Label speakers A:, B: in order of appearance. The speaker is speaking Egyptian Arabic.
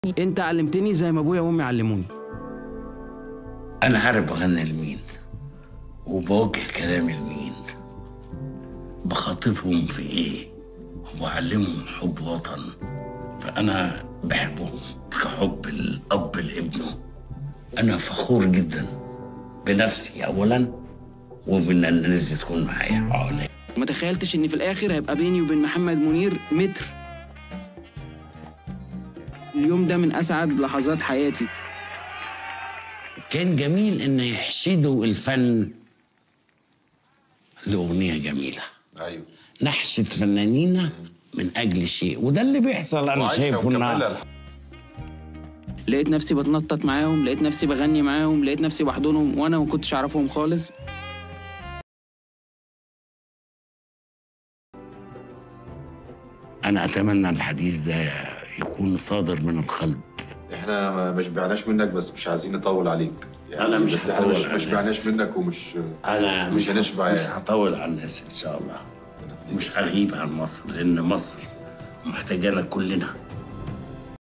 A: انت علمتني زي ما ابويا وامي علموني
B: أنا عارف بغني لمين وبوجه كلامي لمين بخاطبهم في إيه وبعلمهم حب وطن فأنا بحبهم كحب الأب لابنه أنا فخور جدا بنفسي أولا وبإن الناس دي تكون معايا حواليا
A: ما تخيلتش ان في الاخر هيبقى بيني وبين محمد منير متر اليوم ده من اسعد لحظات حياتي
B: كان جميل إن يحشدوا الفن لأغنية جميلة
C: ايوه
B: نحشد فنانينا من أجل شيء وده اللي بيحصل أنا
C: وعايشة
B: شايفه
C: ومكملة
B: إنها
C: الح-
A: لقيت نفسي بتنطط معاهم لقيت نفسي بغني معاهم لقيت نفسي بحضنهم وانا ما كنتش اعرفهم خالص
B: أنا أتمنى الحديث ده يكون صادر من القلب
C: احنا ما ما شبعناش منك بس مش عايزين نطول عليك يعني
B: أنا مش
C: بس احنا
B: هطول
C: مش
B: على
C: ما شبعناش
B: الناس.
C: منك ومش
B: أنا
C: مش هنشبع
B: مش
C: يعني.
B: هطول على الناس إن شاء الله مش هغيب عن مصر لأن مصر محتاجانا كلنا